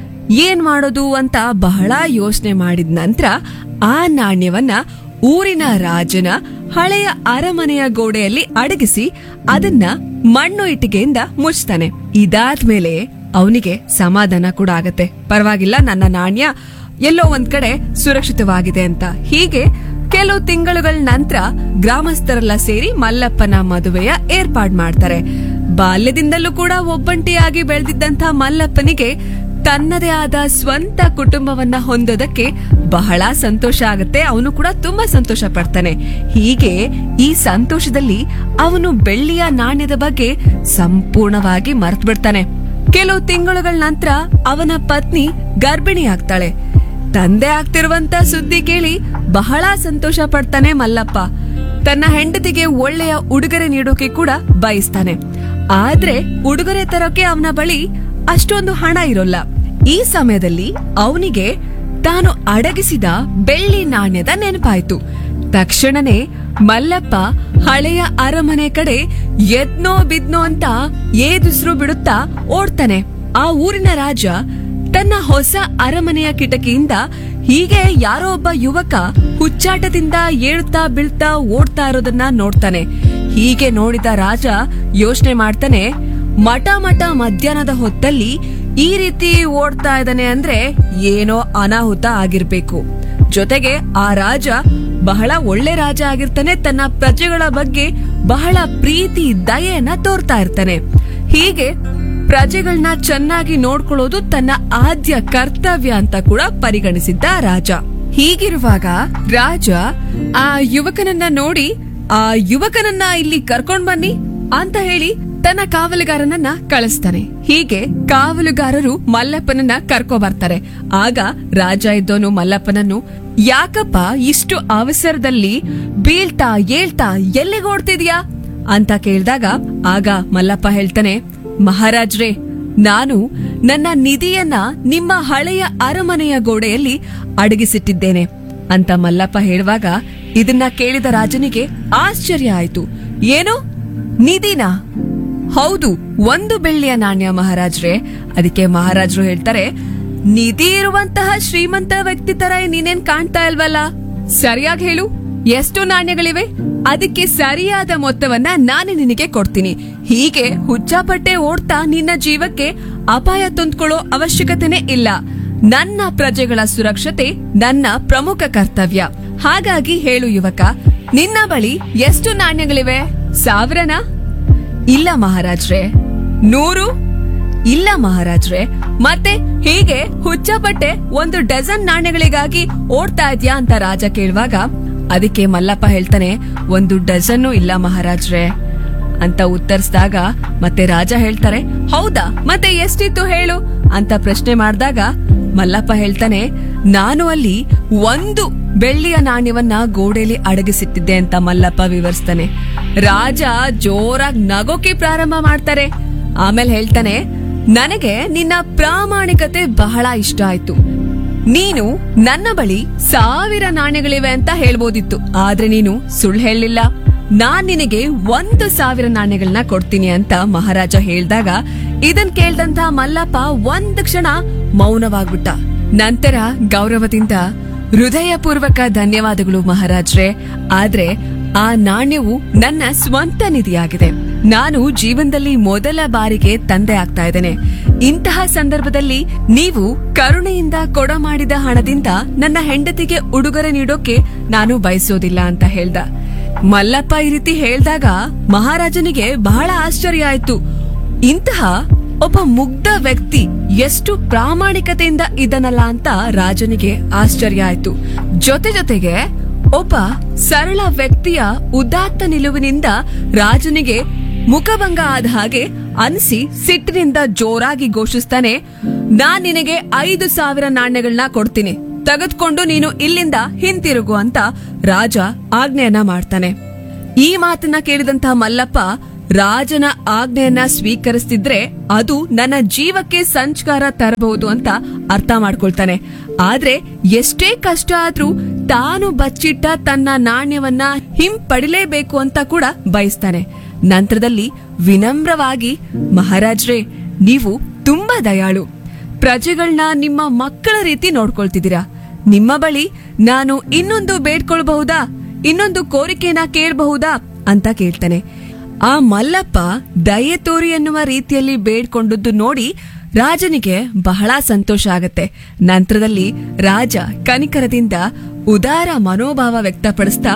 ಏನ್ ಮಾಡೋದು ಅಂತ ಬಹಳ ಯೋಚನೆ ಮಾಡಿದ ನಂತರ ಆ ನಾಣ್ಯವನ್ನ ಊರಿನ ರಾಜನ ಹಳೆಯ ಅರಮನೆಯ ಗೋಡೆಯಲ್ಲಿ ಅಡಗಿಸಿ ಅದನ್ನ ಮಣ್ಣು ಇಟ್ಟಿಗೆಯಿಂದ ಮುಚ್ತಾನೆ ಇದಾದ್ಮೇಲೆ ಅವನಿಗೆ ಸಮಾಧಾನ ಕೂಡ ಆಗತ್ತೆ ಪರವಾಗಿಲ್ಲ ನನ್ನ ನಾಣ್ಯ ಎಲ್ಲೋ ಒಂದ್ ಕಡೆ ಸುರಕ್ಷಿತವಾಗಿದೆ ಅಂತ ಹೀಗೆ ಕೆಲವು ತಿಂಗಳುಗಳ ನಂತರ ಗ್ರಾಮಸ್ಥರೆಲ್ಲ ಸೇರಿ ಮಲ್ಲಪ್ಪನ ಮದುವೆಯ ಏರ್ಪಾಡ್ ಮಾಡ್ತಾರೆ ಬಾಲ್ಯದಿಂದಲೂ ಕೂಡ ಒಬ್ಬಂಟಿಯಾಗಿ ಬೆಳೆದಿದ್ದಂಥ ಮಲ್ಲಪ್ಪನಿಗೆ ತನ್ನದೇ ಆದ ಸ್ವಂತ ಕುಟುಂಬವನ್ನ ಹೊಂದೋದಕ್ಕೆ ಬಹಳ ಸಂತೋಷ ಆಗುತ್ತೆ ಅವನು ಕೂಡ ತುಂಬಾ ಸಂತೋಷ ಪಡ್ತಾನೆ ಹೀಗೆ ಈ ಸಂತೋಷದಲ್ಲಿ ಅವನು ಬೆಳ್ಳಿಯ ನಾಣ್ಯದ ಬಗ್ಗೆ ಸಂಪೂರ್ಣವಾಗಿ ಮರ್ತು ಬಿಡ್ತಾನೆ ಕೆಲವು ತಿಂಗಳುಗಳ ನಂತರ ಅವನ ಪತ್ನಿ ಗರ್ಭಿಣಿ ಆಗ್ತಾಳೆ ತಂದೆ ಆಗ್ತಿರುವಂತ ಸುದ್ದಿ ಕೇಳಿ ಬಹಳ ಸಂತೋಷ ಪಡ್ತಾನೆ ಮಲ್ಲಪ್ಪ ತನ್ನ ಹೆಂಡತಿಗೆ ಒಳ್ಳೆಯ ಉಡುಗೊರೆ ನೀಡೋಕೆ ಕೂಡ ಬಯಸ್ತಾನೆ ಆದ್ರೆ ಉಡುಗೊರೆ ತರೋಕೆ ಅವನ ಬಳಿ ಅಷ್ಟೊಂದು ಹಣ ಇರೋಲ್ಲ ಈ ಸಮಯದಲ್ಲಿ ಅವನಿಗೆ ತಾನು ಅಡಗಿಸಿದ ಬೆಳ್ಳಿ ನಾಣ್ಯದ ನೆನಪಾಯ್ತು ತಕ್ಷಣನೇ ಮಲ್ಲಪ್ಪ ಹಳೆಯ ಅರಮನೆ ಕಡೆ ಎದ್ನೋ ಬಿದ್ನೋ ಅಂತ ಏದುಸ್ರು ಬಿಡುತ್ತಾ ಓಡ್ತಾನೆ ಆ ಊರಿನ ರಾಜ ತನ್ನ ಹೊಸ ಅರಮನೆಯ ಕಿಟಕಿಯಿಂದ ಹೀಗೆ ಯಾರೋ ಒಬ್ಬ ಯುವಕ ಹುಚ್ಚಾಟದಿಂದ ಏಳ್ತಾ ಬೀಳ್ತಾ ಓಡ್ತಾ ಇರೋದನ್ನ ನೋಡ್ತಾನೆ ಹೀಗೆ ನೋಡಿದ ರಾಜ ಯೋಚನೆ ಮಾಡ್ತಾನೆ ಮಠ ಮಠ ಮಧ್ಯಾಹ್ನದ ಹೊತ್ತಲ್ಲಿ ಈ ರೀತಿ ಓಡ್ತಾ ಇದ್ದಾನೆ ಅಂದ್ರೆ ಏನೋ ಅನಾಹುತ ಆಗಿರ್ಬೇಕು ಜೊತೆಗೆ ಆ ರಾಜ ಬಹಳ ಒಳ್ಳೆ ರಾಜ ಆಗಿರ್ತಾನೆ ತನ್ನ ಪ್ರಜೆಗಳ ಬಗ್ಗೆ ಬಹಳ ಪ್ರೀತಿ ದಯೆಯನ್ನ ತೋರ್ತಾ ಇರ್ತಾನೆ ಹೀಗೆ ಪ್ರಜೆಗಳನ್ನ ಚೆನ್ನಾಗಿ ನೋಡ್ಕೊಳ್ಳೋದು ತನ್ನ ಆದ್ಯ ಕರ್ತವ್ಯ ಅಂತ ಕೂಡ ಪರಿಗಣಿಸಿದ್ದ ರಾಜ ಹೀಗಿರುವಾಗ ರಾಜ ಆ ಯುವಕನನ್ನ ನೋಡಿ ಆ ಯುವಕನನ್ನ ಇಲ್ಲಿ ಕರ್ಕೊಂಡ್ ಬನ್ನಿ ಅಂತ ಹೇಳಿ ತನ್ನ ಕಾವಲುಗಾರನನ್ನ ಕಳಿಸ್ತಾನೆ ಹೀಗೆ ಕಾವಲುಗಾರರು ಮಲ್ಲಪ್ಪನನ್ನ ಕರ್ಕೊ ಬರ್ತಾರೆ ಆಗ ರಾಜ ಇದ್ದೋನು ಮಲ್ಲಪ್ಪನನ್ನು ಯಾಕಪ್ಪ ಇಷ್ಟು ಅವಸರದಲ್ಲಿ ಬೀಳ್ತಾ ಏಳ್ತಾ ಎಲ್ಲಿಗೆ ಓಡ್ತಿದ್ಯಾ ಅಂತ ಕೇಳಿದಾಗ ಆಗ ಮಲ್ಲಪ್ಪ ಹೇಳ್ತಾನೆ ಮಹಾರಾಜ್ರೇ ನಾನು ನನ್ನ ನಿಧಿಯನ್ನ ನಿಮ್ಮ ಹಳೆಯ ಅರಮನೆಯ ಗೋಡೆಯಲ್ಲಿ ಅಡಗಿಸಿಟ್ಟಿದ್ದೇನೆ ಅಂತ ಮಲ್ಲಪ್ಪ ಹೇಳುವಾಗ ಇದನ್ನ ಕೇಳಿದ ರಾಜನಿಗೆ ಆಶ್ಚರ್ಯ ಆಯ್ತು ಏನು ನಿಧಿನ ಹೌದು ಒಂದು ಬೆಳ್ಳಿಯ ನಾಣ್ಯ ಮಹಾರಾಜ್ರೆ ಅದಕ್ಕೆ ಮಹಾರಾಜರು ಹೇಳ್ತಾರೆ ನಿಧಿ ಇರುವಂತಹ ಶ್ರೀಮಂತ ವ್ಯಕ್ತಿ ತರ ನೀನೇನ್ ಕಾಣ್ತಾ ಇಲ್ವಲ್ಲ ಸರಿಯಾಗಿ ಹೇಳು ಎಷ್ಟು ನಾಣ್ಯಗಳಿವೆ ಅದಕ್ಕೆ ಸರಿಯಾದ ಮೊತ್ತವನ್ನ ನಾನು ನಿನಗೆ ಕೊಡ್ತೀನಿ ಹೀಗೆ ಹುಚ್ಚಾಪಟ್ಟೆ ಓಡ್ತಾ ನಿನ್ನ ಜೀವಕ್ಕೆ ಅಪಾಯ ತಂದ್ಕೊಳ್ಳೋ ಅವಶ್ಯಕತೆನೇ ಇಲ್ಲ ನನ್ನ ಪ್ರಜೆಗಳ ಸುರಕ್ಷತೆ ನನ್ನ ಪ್ರಮುಖ ಕರ್ತವ್ಯ ಹಾಗಾಗಿ ಹೇಳು ಯುವಕ ನಿನ್ನ ಬಳಿ ಎಷ್ಟು ನಾಣ್ಯಗಳಿವೆ ಸಾವಿರನಾ ಇಲ್ಲ ಮಹಾರಾಜ್ರೆ ನೂರು ಇಲ್ಲ ಮಹಾರಾಜ್ರೆ ಮತ್ತೆ ಹೀಗೆ ಹುಚ್ಚಪಟ್ಟೆ ಒಂದು ಡಜನ್ ನಾಣ್ಯಗಳಿಗಾಗಿ ಓಡ್ತಾ ಇದ್ಯಾ ಅಂತ ರಾಜ ಕೇಳುವಾಗ ಅದಕ್ಕೆ ಮಲ್ಲಪ್ಪ ಹೇಳ್ತಾನೆ ಒಂದು ಡಜನ್ನು ಇಲ್ಲ ಮಹಾರಾಜ್ರೆ ಅಂತ ಉತ್ತರಿಸಿದಾಗ ಮತ್ತೆ ರಾಜ ಹೇಳ್ತಾರೆ ಹೌದಾ ಮತ್ತೆ ಎಷ್ಟಿತ್ತು ಹೇಳು ಅಂತ ಪ್ರಶ್ನೆ ಮಾಡಿದಾಗ ಮಲ್ಲಪ್ಪ ಹೇಳ್ತಾನೆ ನಾನು ಅಲ್ಲಿ ಒಂದು ಬೆಳ್ಳಿಯ ನಾಣ್ಯವನ್ನ ಗೋಡೆಯಲ್ಲಿ ಅಡಗಿಸಿಟ್ಟಿದ್ದೆ ಅಂತ ಮಲ್ಲಪ್ಪ ವಿವರಿಸ್ತಾನೆ ರಾಜ ಜೋರಾಗಿ ನಗೋಕೆ ಪ್ರಾರಂಭ ಮಾಡ್ತಾರೆ ಆಮೇಲೆ ಹೇಳ್ತಾನೆ ನನಗೆ ನಿನ್ನ ಪ್ರಾಮಾಣಿಕತೆ ಬಹಳ ಇಷ್ಟ ಆಯ್ತು ನೀನು ನನ್ನ ಬಳಿ ಸಾವಿರ ನಾಣ್ಯಗಳಿವೆ ಅಂತ ಹೇಳ್ಬೋದಿತ್ತು ಆದ್ರೆ ನೀನು ಸುಳ್ಳು ಹೇಳಲಿಲ್ಲ ನಾನ್ ನಿನಗೆ ಒಂದು ಸಾವಿರ ನಾಣ್ಯಗಳನ್ನ ಕೊಡ್ತೀನಿ ಅಂತ ಮಹಾರಾಜ ಹೇಳ್ದಾಗ ಇದನ್ ಕೇಳ್ದಂತ ಮಲ್ಲಪ್ಪ ಒಂದ್ ಕ್ಷಣ ಮೌನವಾಗ್ಬಿಟ್ಟ ನಂತರ ಗೌರವದಿಂದ ಹೃದಯಪೂರ್ವಕ ಧನ್ಯವಾದಗಳು ಮಹಾರಾಜ್ರೆ ಆದ್ರೆ ಆ ನಾಣ್ಯವು ನನ್ನ ಸ್ವಂತ ನಿಧಿಯಾಗಿದೆ ನಾನು ಜೀವನದಲ್ಲಿ ಮೊದಲ ಬಾರಿಗೆ ತಂದೆ ಆಗ್ತಾ ಇದ್ದೇನೆ ಇಂತಹ ಸಂದರ್ಭದಲ್ಲಿ ನೀವು ಕರುಣೆಯಿಂದ ಕೊಡ ಮಾಡಿದ ಹಣದಿಂದ ನನ್ನ ಹೆಂಡತಿಗೆ ಉಡುಗೊರೆ ನೀಡೋಕೆ ನಾನು ಬಯಸೋದಿಲ್ಲ ಅಂತ ಹೇಳ್ದ ಮಲ್ಲಪ್ಪ ಈ ರೀತಿ ಹೇಳ್ದಾಗ ಮಹಾರಾಜನಿಗೆ ಬಹಳ ಆಶ್ಚರ್ಯ ಆಯ್ತು ಇಂತಹ ಒಬ್ಬ ಮುಗ್ಧ ವ್ಯಕ್ತಿ ಎಷ್ಟು ಪ್ರಾಮಾಣಿಕತೆಯಿಂದ ಇದ್ದನಲ್ಲ ಅಂತ ರಾಜನಿಗೆ ಆಶ್ಚರ್ಯ ಆಯ್ತು ಜೊತೆ ಜೊತೆಗೆ ಒಬ್ಬ ಸರಳ ವ್ಯಕ್ತಿಯ ಉದಾತ್ತ ನಿಲುವಿನಿಂದ ರಾಜನಿಗೆ ಮುಖಭಂಗ ಆದ ಹಾಗೆ ಅನಿಸಿ ಸಿಟ್ಟಿನಿಂದ ಜೋರಾಗಿ ಘೋಷಿಸ್ತಾನೆ ನಾನ್ ನಿನಗೆ ಐದು ಸಾವಿರ ನಾಣ್ಯಗಳನ್ನ ಕೊಡ್ತೀನಿ ತೆಗೆದುಕೊಂಡು ನೀನು ಇಲ್ಲಿಂದ ಹಿಂತಿರುಗು ಅಂತ ರಾಜ ಆಜ್ಞೆಯನ್ನ ಮಾಡ್ತಾನೆ ಈ ಮಾತನ್ನ ಕೇಳಿದಂತ ಮಲ್ಲಪ್ಪ ರಾಜನ ಆಜ್ಞೆಯನ್ನ ಸ್ವೀಕರಿಸ್ತಿದ್ರೆ ಅದು ನನ್ನ ಜೀವಕ್ಕೆ ಸಂಸ್ಕಾರ ತರಬಹುದು ಅಂತ ಅರ್ಥ ಮಾಡ್ಕೊಳ್ತಾನೆ ಆದ್ರೆ ಎಷ್ಟೇ ಕಷ್ಟ ಆದ್ರೂ ತಾನು ಬಚ್ಚಿಟ್ಟ ತನ್ನ ನಾಣ್ಯವನ್ನ ಹಿಂಪಡಿಲೇಬೇಕು ಅಂತ ಕೂಡ ಬಯಸ್ತಾನೆ ನಂತರದಲ್ಲಿ ವಿನಮ್ರವಾಗಿ ಮಹಾರಾಜ್ರೇ ನೀವು ತುಂಬಾ ದಯಾಳು ಪ್ರಜೆಗಳನ್ನ ನಿಮ್ಮ ಮಕ್ಕಳ ರೀತಿ ನೋಡ್ಕೊಳ್ತಿದ್ದೀರಾ ನಿಮ್ಮ ಬಳಿ ನಾನು ಇನ್ನೊಂದು ಬೇಡ್ಕೊಳ್ಬಹುದಾ ಇನ್ನೊಂದು ಕೋರಿಕೆನ ಕೇಳಬಹುದಾ ಅಂತ ಕೇಳ್ತಾನೆ ಆ ಮಲ್ಲಪ್ಪ ದಯೆ ತೋರಿ ಎನ್ನುವ ರೀತಿಯಲ್ಲಿ ಬೇಡ್ಕೊಂಡದ್ದು ನೋಡಿ ರಾಜನಿಗೆ ಬಹಳ ಸಂತೋಷ ಆಗತ್ತೆ ನಂತರದಲ್ಲಿ ರಾಜ ಕನಿಕರದಿಂದ ಉದಾರ ಮನೋಭಾವ ವ್ಯಕ್ತಪಡಿಸ್ತಾ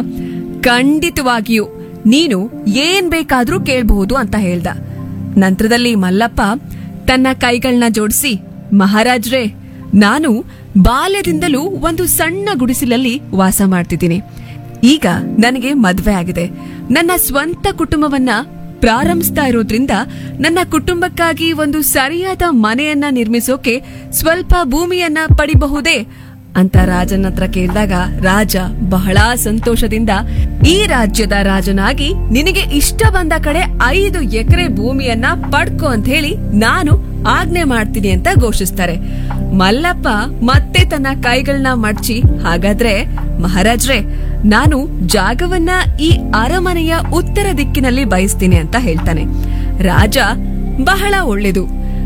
ಖಂಡಿತವಾಗಿಯೂ ನೀನು ಏನ್ ಬೇಕಾದ್ರೂ ಕೇಳಬಹುದು ಅಂತ ಹೇಳ್ದ ನಂತರದಲ್ಲಿ ಮಲ್ಲಪ್ಪ ತನ್ನ ಕೈಗಳನ್ನ ಜೋಡಿಸಿ ಮಹಾರಾಜ್ರೇ ನಾನು ಬಾಲ್ಯದಿಂದಲೂ ಒಂದು ಸಣ್ಣ ಗುಡಿಸಲಲ್ಲಿ ವಾಸ ಮಾಡ್ತಿದ್ದೀನಿ ಈಗ ನನಗೆ ಮದ್ವೆ ಆಗಿದೆ ನನ್ನ ಸ್ವಂತ ಕುಟುಂಬವನ್ನ ಪ್ರಾರಂಭಿಸ್ತಾ ಇರೋದ್ರಿಂದ ನನ್ನ ಕುಟುಂಬಕ್ಕಾಗಿ ಒಂದು ಸರಿಯಾದ ಮನೆಯನ್ನ ನಿರ್ಮಿಸೋಕೆ ಸ್ವಲ್ಪ ಭೂಮಿಯನ್ನ ಪಡಿಬಹುದೇ ಅಂತ ರಾಜನ ಹತ್ರ ಕೇಳಿದಾಗ ರಾಜ ಬಹಳ ಸಂತೋಷದಿಂದ ಈ ರಾಜ್ಯದ ರಾಜನಾಗಿ ನಿನಗೆ ಇಷ್ಟ ಬಂದ ಕಡೆ ಐದು ಎಕರೆ ಭೂಮಿಯನ್ನ ಪಡ್ಕೊ ಅಂತ ಹೇಳಿ ನಾನು ಆಜ್ಞೆ ಮಾಡ್ತೀನಿ ಅಂತ ಘೋಷಿಸ್ತಾರೆ ಮಲ್ಲಪ್ಪ ಮತ್ತೆ ತನ್ನ ಕೈಗಳನ್ನ ಮಡ್ಚಿ ಹಾಗಾದ್ರೆ ಮಹಾರಾಜ್ರೆ ನಾನು ಜಾಗವನ್ನ ಈ ಅರಮನೆಯ ಉತ್ತರ ದಿಕ್ಕಿನಲ್ಲಿ ಬಯಸ್ತೀನಿ ಅಂತ ಹೇಳ್ತಾನೆ ರಾಜ ಬಹಳ ಒಳ್ಳೆದು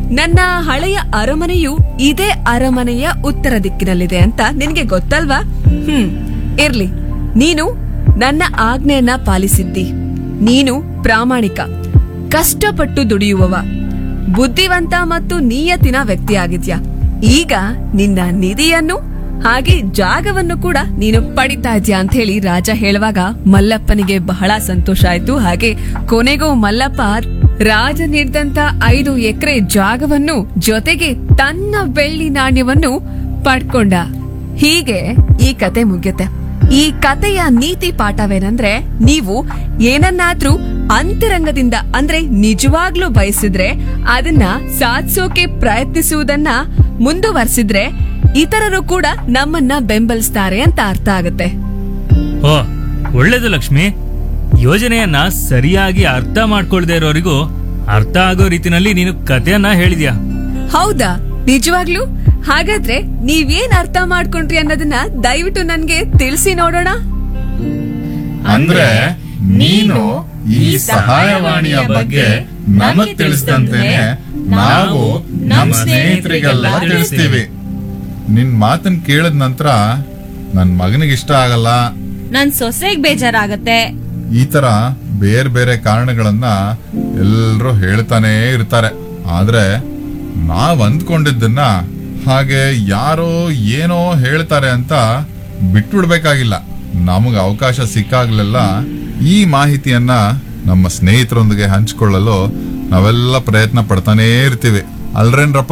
ನನ್ನ ಹಳೆಯ ಅರಮನೆಯು ಇದೇ ಅರಮನೆಯ ಉತ್ತರ ದಿಕ್ಕಿನಲ್ಲಿದೆ ಅಂತ ನಿನ್ಗೆ ಗೊತ್ತಲ್ವಾ ಹ್ಮ್ ಇರ್ಲಿ ನೀನು ನನ್ನ ಆಜ್ಞೆಯನ್ನ ಪಾಲಿಸಿದ್ದಿ ನೀನು ಪ್ರಾಮಾಣಿಕ ಕಷ್ಟಪಟ್ಟು ದುಡಿಯುವವ ಬುದ್ಧಿವಂತ ಮತ್ತು ನಿಯತಿನ ವ್ಯಕ್ತಿಯಾಗಿದ್ಯಾ ಈಗ ನಿನ್ನ ನಿಧಿಯನ್ನು ಹಾಗೆ ಜಾಗವನ್ನು ಕೂಡ ನೀನು ಪಡಿತಾ ಇದ್ಯಾ ಅಂತ ಹೇಳಿ ರಾಜ ಹೇಳುವಾಗ ಮಲ್ಲಪ್ಪನಿಗೆ ಬಹಳ ಸಂತೋಷ ಆಯ್ತು ಹಾಗೆ ಕೊನೆಗೂ ಮಲ್ಲಪ್ಪ ರಾಜ ನೀಡಿದಂತ ಐದು ಎಕರೆ ಜಾಗವನ್ನು ಜೊತೆಗೆ ತನ್ನ ಬೆಳ್ಳಿ ನಾಣ್ಯವನ್ನು ಪಡ್ಕೊಂಡ ಹೀಗೆ ಈ ಕತೆ ಮುಗಿಯುತ್ತೆ ಈ ಕತೆಯ ನೀತಿ ಪಾಠವೇನಂದ್ರೆ ನೀವು ಏನನ್ನಾದ್ರೂ ಅಂತರಂಗದಿಂದ ಅಂದ್ರೆ ನಿಜವಾಗ್ಲೂ ಬಯಸಿದ್ರೆ ಅದನ್ನ ಸಾಧಿಸೋಕೆ ಪ್ರಯತ್ನಿಸುವುದನ್ನ ಮುಂದುವರ್ಸಿದ್ರೆ ಇತರರು ಕೂಡ ನಮ್ಮನ್ನ ಬೆಂಬಲಿಸ್ತಾರೆ ಅಂತ ಅರ್ಥ ಆಗುತ್ತೆ ಓ ಒಳ್ಳೇದು ಲಕ್ಷ್ಮಿ ಯೋಜನೆಯನ್ನ ಸರಿಯಾಗಿ ಅರ್ಥ ಮಾಡ್ಕೊಳ್ದೇ ಇರೋರಿಗೂ ಅರ್ಥ ಆಗೋ ರೀತಿನಲ್ಲಿ ನೀನು ಕಥೆಯನ್ನ ಹೇಳಿದ್ಯಾ ಹೌದಾ ನಿಜವಾಗ್ಲೂ ಹಾಗಾದ್ರೆ ನೀವೇನ್ ಅರ್ಥ ಮಾಡ್ಕೊಂಡ್ರಿ ಅನ್ನೋದನ್ನ ದಯವಿಟ್ಟು ನನ್ಗೆ ತಿಳಿಸಿ ನೋಡೋಣ ಅಂದ್ರೆ ನೀನು ಈ ಸಹಾಯವಾಣಿಯ ಬಗ್ಗೆ ನಮಗ್ ತಿಳಿಸಿದಂತೆನೆ ನಾವು ನಮ್ಮ ಸ್ನೇಹಿತರಿಗೆಲ್ಲ ತಿಳಿಸ್ತೀವಿ ನಿನ್ ಮಾತನ್ ಕೇಳಿದ ನಂತರ ನನ್ ಮಗನಿಗೆ ಇಷ್ಟ ಆಗಲ್ಲ ನನ್ ಸೊಸೆಗ್ ಬೇಜಾರಾಗತ್ತೆ ಈ ತರ ಬೇರೆ ಬೇರೆ ಕಾರಣಗಳನ್ನ ಎಲ್ರೂ ಹೇಳ್ತಾನೆ ಇರ್ತಾರೆ ಆದ್ರೆ ನಾವ್ ಅಂದ್ಕೊಂಡಿದ್ದನ್ನ ಹಾಗೆ ಯಾರೋ ಏನೋ ಹೇಳ್ತಾರೆ ಅಂತ ಬಿಟ್ಬಿಡ್ಬೇಕಾಗಿಲ್ಲ ನಮಗ್ ಅವಕಾಶ ಸಿಕ್ಕಾಗ್ಲೆಲ್ಲ ಈ ಮಾಹಿತಿಯನ್ನ ನಮ್ಮ ಸ್ನೇಹಿತರೊಂದಿಗೆ ಹಂಚಿಕೊಳ್ಳಲು ನಾವೆಲ್ಲ ಪ್ರಯತ್ನ ಪಡ್ತಾನೇ ಇರ್ತೀವಿ ಅಲ್ರೇನ್ರಪ್ಪ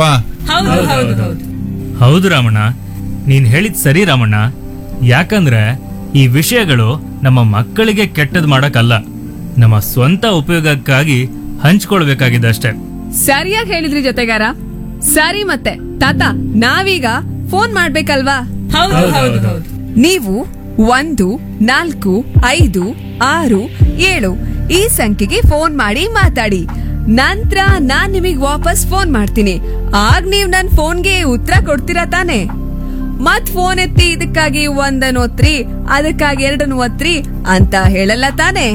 ಹೌದು ರಾಮಣ್ಣ ನೀನ್ ಹೇಳಿದ್ ಸರಿ ರಾಮಣ್ಣ ಯಾಕಂದ್ರೆ ಈ ವಿಷಯಗಳು ನಮ್ಮ ಮಕ್ಕಳಿಗೆ ಕೆಟ್ಟದ್ ಮಾಡಕ್ಕಲ್ಲ ನಮ್ಮ ಸ್ವಂತ ಉಪಯೋಗಕ್ಕಾಗಿ ಹಂಚ್ಕೊಳ್ಬೇಕಾಗಿದೆ ಅಷ್ಟೇ ಸರಿಯಾಗಿ ಹೇಳಿದ್ರಿ ಜೊತೆಗಾರ ಸರಿ ಮತ್ತೆ ತಾತ ನಾವೀಗ ಫೋನ್ ಮಾಡ್ಬೇಕಲ್ವಾ ನೀವು ಒಂದು ನಾಲ್ಕು ಐದು ಆರು ಏಳು ಈ ಸಂಖ್ಯೆಗೆ ಫೋನ್ ಮಾಡಿ ಮಾತಾಡಿ ನಂತರ ನಾನ್ ನಿಮಗ್ ವಾಪಸ್ ಫೋನ್ ಮಾಡ್ತೀನಿ ಆಗ ನೀವ್ ನನ್ ಫೋನ್ಗೆ ಉತ್ತರ ಕೊಡ್ತೀರಾ ತಾನೆ ಮತ್ ಫೋನ್ ಎತ್ತಿ ಇದಕ್ಕಾಗಿ ಒಂದನ್ ಒತ್ರಿ ಅದಕ್ಕಾಗಿ ಎರಡನ್ ಒತ್ರಿ ಅಂತ ಹೇಳಲ್ಲ ತಾನೆ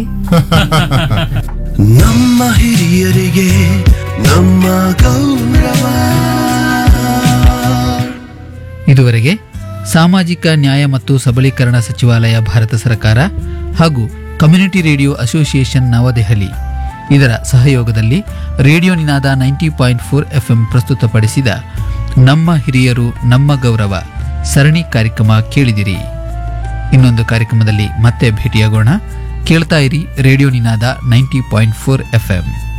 ನಮ್ಮ ಹಿರಿಯರಿಗೆ ನಮ್ಮ ಗೌರವ ಇದುವರೆಗೆ ಸಾಮಾಜಿಕ ನ್ಯಾಯ ಮತ್ತು ಸಬಲೀಕರಣ ಸಚಿವಾಲಯ ಭಾರತ ಸರ್ಕಾರ ಹಾಗೂ ಕಮ್ಯುನಿಟಿ ರೇಡಿಯೋ ಅಸೋಸಿಯೇಷನ್ ನವದೆಹಲಿ ಇದರ ಸಹಯೋಗದಲ್ಲಿ radio Ninada ninety point four FM ಪ್ರಸ್ತುತಪಡಿಸಿದ ನಮ್ಮ ಹಿರಿಯರು ನಮ್ಮ ಗೌರವ ಸರಣಿ ಕಾರ್ಯಕ್ರಮ ಕೇಳಿದಿರಿ ಇನ್ನೊಂದು ಕಾರ್ಯಕ್ರಮದಲ್ಲಿ ಮತ್ತೆ ಭೇಟಿಯಾಗೋಣ ಕೇಳ್ತಾ ಇರಿ radio Ninada ninety point four FM